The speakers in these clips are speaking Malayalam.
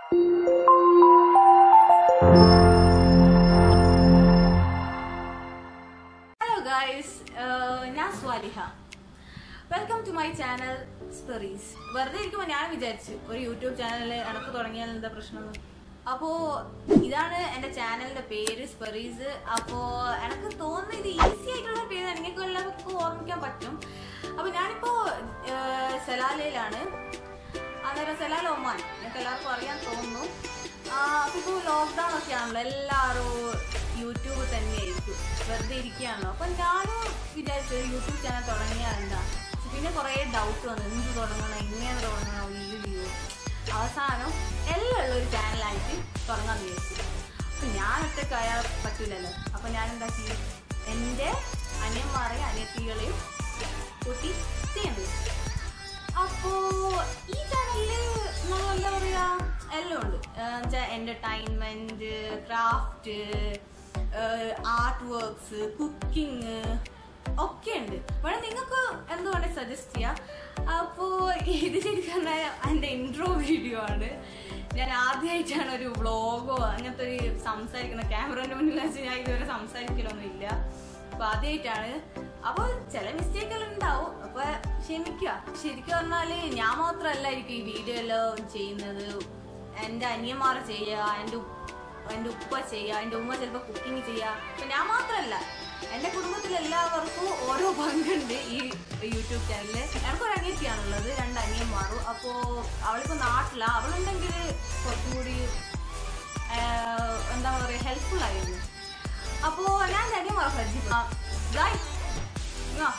ഹലോ ഗായ്സ് ഞാൻ Swaliha welcome to my channel stories വെറുതെ ഇരിക്കുമ്പോൾ ഞാൻ വിചാരിച്ചു ഒരു യൂട്യൂബ് ചാനൽ എനക്ക് തുടങ്ങിയാൽ എന്താ പ്രശ്നം അപ്പോ ഇതാണ് എന്റെ ചാനലിന്റെ പേര് സ്പെറീസ് അപ്പോ എനക്ക് തോന്നുന്നു ഇത് ഈസി ആയിട്ടുള്ള പേര് നിങ്ങൾക്ക് എല്ലാവർക്കും ഓർമ്മിക്കാൻ പറ്റും അപ്പൊ ഞാനിപ്പോ ഏഹ്, സെലാലയിലാണ് അന്നേരം സെലാല ഒമാൻ നിങ്ങൾക്ക് എല്ലാവർക്കും അറിയാൻ തോന്നുന്നു ആ, അപ്പൊ ഇപ്പൊ ലോക്ക്ഡൌൺ ഒക്കെ ആണല്ലോ എല്ലാവരും യൂട്യൂബ് തന്നെയായിരിക്കും വെറുതെ ഇരിക്കുകയാണല്ലോ അപ്പൊ ഞാനും വിചാരിച്ചു ഒരു യൂട്യൂബ് ചാനൽ തുടങ്ങിയാൽ എന്താ പക്ഷെ പിന്നെ കുറേ ഡൗട്ട് വന്നു എന്ത് തുടങ്ങണം എങ്ങനെ തുടങ്ങണം വീഡിയോ അവസാനം എല്ലാം ഉള്ള ഒരു ചാനലായിട്ട് തുടങ്ങാൻ വിചാരിച്ചു അപ്പൊ ഞാൻ ഒറ്റക്കായാൽ പറ്റൂലല്ലോ അപ്പൊ ഞാൻ എന്താ ചെയ്യും എൻ്റെ അനിയന്മാരെയും അനിയത്തികളെയും കൂട്ടി ചെയ്യേണ്ടത് അപ്പോ ഈ ചാനലില് നമ്മൾ എന്താ പറയാ എല്ലാം ഉണ്ട് എന്നുവെച്ചാൽ entertainment craft art works cooking ഒക്കെ ഉണ്ട് വേണം നിങ്ങൾക്ക് എന്തുകൊണ്ട് സജസ്റ്റ് ചെയ്യാം അപ്പോ ഇത് ശരിക്കും പറഞ്ഞാൽ എൻ്റെ ഇൻട്രോ വീഡിയോ ആണ് ഞാൻ ആദ്യമായിട്ടാണ് ഒരു വ്ളോഗോ അങ്ങനത്തെ ഒരു സംസാരിക്കുന്ന ക്യാമറയുടെ മുന്നിൽ വെച്ച് ഞാൻ ഇതുവരെ സംസാരിക്കലൊന്നും ഇല്ല അപ്പൊ ആദ്യമായിട്ടാണ് അപ്പൊ ചില മിസ്റ്റേക്കുകൾ ഉണ്ടാവും അപ്പൊ ക്ഷമിക്കുക ശരിക്കും പറഞ്ഞാല് ഞാൻ മാത്രമല്ലായിരിക്കും ഈ വീഡിയോ എല്ലാം ചെയ്യുന്നത് എന്റെ അനിയന്മാർ ചെയ്യുക എന്റെ ഉപ്പ എന്റെ ഉപ്പ ചെയ്യുക എന്റെ ഉമ്മ ചിലപ്പോ കുക്കിംഗ് ചെയ്യുക അപ്പൊ ഞാൻ മാത്രമല്ല എന്റെ കുടുംബത്തിൽ എല്ലാവർക്കും ഓരോ പങ്കുണ്ട് ഈ യൂട്യൂബ് ചാനലില് എനിക്കൊരു അനിയത്തിയാണുള്ളത് രണ്ട് അനിയന്മാരും അപ്പോ അവളിപ്പോ നാട്ടിലാ അവളുണ്ടെങ്കിൽ കുറച്ചും കൂടി ആഹ്, എന്താ പറയാ ഹെൽപ്ഫുൾ ആയിരുന്നു അപ്പോ ഞാൻ അനിയന്മാരെ പരിചയപ്പെട്ടു ഗായ് ഇങ്ങ് വാ.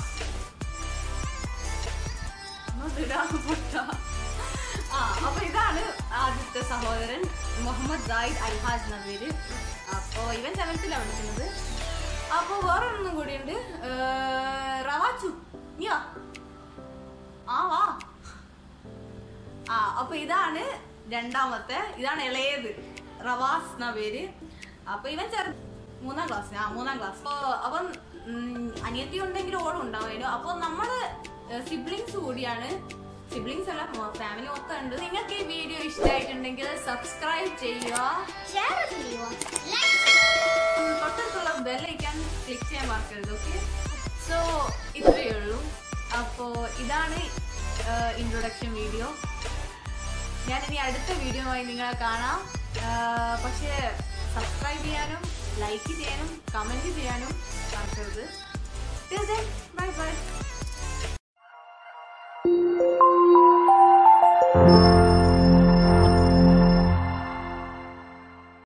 അങ്ങോട്ട് ഇടാ, പൊട്ടാ. ആ അപ്പൊ ഇതാണ് ആദ്യത്തെ സഹോദരൻ മുഹമ്മദ് സായിദ് അൽഹാജ് എന്ന പേര് അപ്പോ ഇവൻ സെവൻത്തിലാണ് പഠിക്കുന്നത് അപ്പൊ വേറെ ഒന്നും കൂടിയുണ്ട് ഏർ, റവാച്ചു നീ വാ ആ വാ ആ അപ്പൊ ഇതാണ് രണ്ടാമത്തെ ഇതാണ് ഇളയത് റവാസ് എന്ന പേര് അപ്പൊ ഇവൻ ചെറു മൂന്നാം ക്ലാസ് ആ മൂന്നാം ക്ലാസ് അപ്പൊ അപ്പം ഉം, അനിയത്തി ഉണ്ടെങ്കിൽ ഓടും ഉണ്ടാവുമല്ലോ അപ്പൊ നമ്മള് സിബ്ലിങ്സ് കൂടിയാണ് സിബ്ലിങ്സ് അല്ല ഫാമിലി മൊത്തം ഉണ്ട് നിങ്ങൾക്ക് ഈ വീഡിയോ ഇഷ്ടമായിട്ടുണ്ടെങ്കിൽ സബ്സ്ക്രൈബ് ചെയ്യുക ഷെയർ ചെയ്യുക ഉം, തൊട്ടടുത്തുള്ള ബെല്ലൈക്കാൻ ക്ലിക്ക് ചെയ്യാൻ മറക്കരുത് ഓക്കെ സോ ഇത്രയേ ഉള്ളൂ അപ്പോ ഇതാണ് ഇൻട്രൊഡക്ഷൻ വീഡിയോ ഞാൻ ഇനി അടുത്ത വീഡിയോയുമായി നിങ്ങളെ കാണാം ആഹ് പക്ഷേ സബ്സ്ക്രൈബ് ചെയ്യാനും ലൈക്ക് ചെയ്യാനും കമൻറ്റ് ചെയ്യാനും മറക്കരുത് ബൈ ബൈ